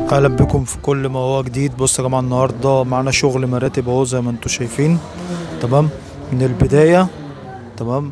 اهلا بكم في كل ما هو جديد بصوا يا جماعه النهارده معانا شغل مراتب اهو زي ما انتم شايفين تمام من البدايه تمام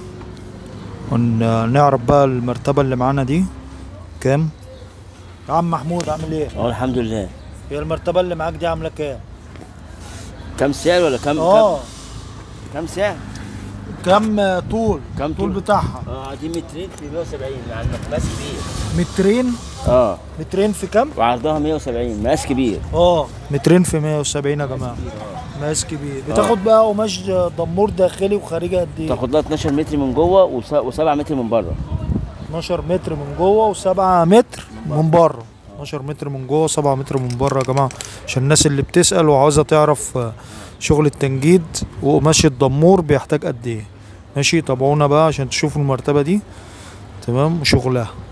ونعرف بقى المرتبه اللي معانا دي كام يا عم محمود عامل ايه اه الحمد لله هي المرتبه اللي معاك دي عامله كام كم سعر ولا كم اه كم, كم سعر؟ كام طول كام طول طول؟ بتاعها اه دي مترين في 170 مع المقاس كبير مترين اه مترين في كام وعرضها 170 مقاس كبير اه مترين في 170 يا جماعه مقاس كبير بتاخد بقى قماش دمور داخلي وخارجي قد ايه تاخد لها 12 متر من جوه و7 متر من بره 12 متر من جوه و7 متر من بره 12 متر من جوه و7 متر من بره يا جماعه عشان الناس اللي بتسأل وعاوزه تعرف آه، شغل التنجيد وقماش الدمور بيحتاج قد ايه ماشي تابعونا بقى عشان تشوفوا المرتبه دي تمام وشغلها